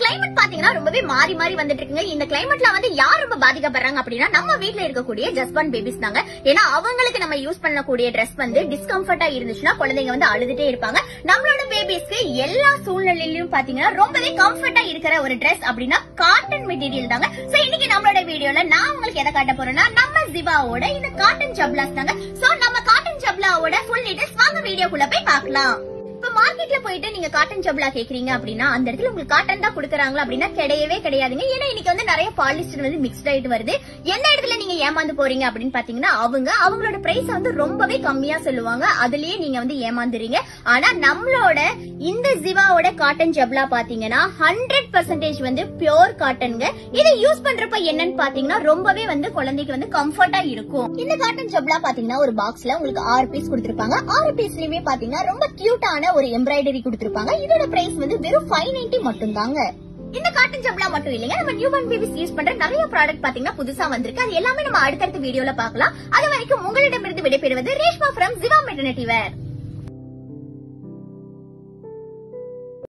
climate பாத்தீங்கன்னா ரொம்பவே மாறி மாறி வந்துட்டு இருக்குங்க இந்த கிளைமேட்ல வந்து யார் ரொம்ப பாதிக்கப்படுறாங்க அப்படின்னா நம்ம வீட்ல இருக்கக்கூடிய ஜஸ்பான் பேபிஸ் தாங்க ஏன்னா அவங்களுக்கு நம்ம யூஸ் பண்ணக்கூடிய Dress வந்து டிஸ்கம்ஃபர்ட்டா இருந்துச்சுன்னா குழந்தைங்க வந்து அழுதுட்டே இருப்பாங்க நம்மளோட பேபிஸ்க்கு எல்லா சூழ்நிலையிலும் பாத்தீங்கன்னா ரொம்பவே கம்ஃபர்ட்டா இருக்கிற ஒரு Dress அப்படின்னா காட்டன் மெட்டீரியல் தாங்க சோ இன்னைக்கு நம்மளோட வீடியோல நான் உங்களுக்கு எதை காட்ட போறேன்னா நம்ம ஜிவாவோட இந்த காட்டன் ஜப்லாஸ் தாங்க சோ நம்ம காட்டன் ஜப்லாவோட ஃபுல் டீடைல்ஸ் வாங்க வீடியோக்குள்ள போய் பார்க்கலாம் இப்ப மார்க்கெட்ல போயிட்டு நீங்க காட்டன் ஜப்லா கேக்குறீங்க அப்படின்னா அந்த இடத்துல உங்களுக்கு காட்டன் தான் கொடுக்குறாங்களா அப்படின்னா கிடையவே கிடையாதுங்க ஏன்னா இன்னைக்கு வந்து நிறைய பாலிஸ்டர் வந்து மிக்ஸ்ட் ஆயிட்டு வருது எந்த இடத்துல நீங்க ஏமாந்து போறீங்க அப்படின்னு பாத்தீங்கன்னா அவங்க அவங்களோட பிரைஸ் வந்து ரொம்பவே கம்மியா சொல்லுவாங்க அதுலயே நீங்க வந்து ஏமாந்துறீங்க ஆனா நம்மளோட இந்த ஜிவாவோட காட்டன் ஜப்லா பாத்தீங்கன்னா ஹண்ட்ரட் பர்சன்டேஜ் வந்து பியோர் காட்டனுங்க இதை யூஸ் பண்றப்ப என்னன்னு பாத்தீங்கன்னா ரொம்பவே வந்து குழந்தைக்கு வந்து கம்ஃபர்ட்டா இருக்கும் இந்த காட்டன் ஜப்லா பாத்தீங்கன்னா ஒரு பாக்ஸ்ல உங்களுக்கு ஆறு பீஸ் கொடுத்திருப்பாங்க ஆறு பீஸ்லயுமே பாத்தீங்கன்னா ரொம்ப கியூட்டான ஒரு எம்ப்ராய்டரி கொடுத்திருப்பாங்க இதோட பிரைஸ் வந்து வெறும் ஃபைவ் நைன்டி மட்டும் தாங்க இந்த காட்டன் ஜப்லா மட்டும் இல்லைங்க நம்ம நியூ பார்ன் பேபிஸ் யூஸ் பண்ற நிறைய ப்ராடக்ட் பாத்தீங்கன்னா புதுசா வந்திருக்கு அது எல்லாமே நம்ம அடுத்தடுத்த வீடியோல பார்க்கலாம் அது வரைக்கும் உங்களிடமிருந்து விடைபெறுவது Reshma from Jiva maternity where